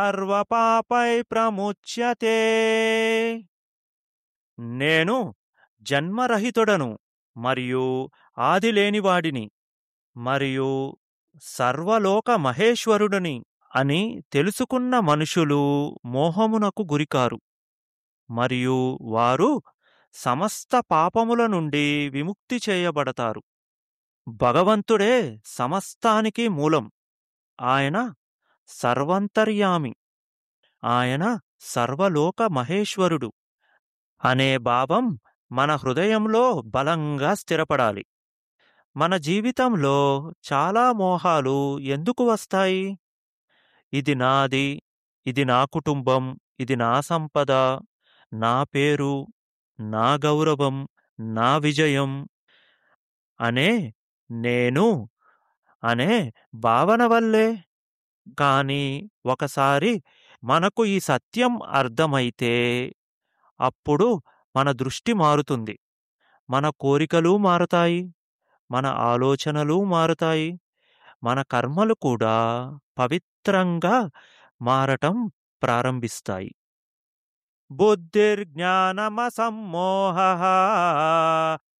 సర్వపాపై ప్రముచ్యతే నేను జన్మరహితుడను మరియు ఆదిలేనివాడిని మరియు సర్వలోక మహేశ్వరుడని అని తెలుసుకున్న మనుషులు మోహమునకు గురికారు మరియు వారు సమస్త పాపముల నుండి విముక్తి చేయబడతారు భగవంతుడే సమస్తానికి మూలం ఆయన సర్వంతర్యామి ఆయన సర్వలోక మహేశ్వరుడు అనే భావం మన హృదయంలో బలంగా స్థిరపడాలి మన జీవితంలో చాలా మోహాలు ఎందుకు వస్తాయి ఇది నాది ఇది నా కుటుంబం ఇది నా సంపద నా పేరు నా గౌరవం నా విజయం అనే నేను అనే భావన వల్లే కానీ ఒకసారి మనకు ఈ సత్యం అర్థమైతే అప్పుడు మన దృష్టి మారుతుంది మన కోరికలు మారుతాయి మన ఆలోచనలు మారుతాయి మన కర్మలు కూడా పవిత్రంగా మారటం ప్రారంభిస్తాయి బుద్ధిర్జ్ఞానమసమ్మోహ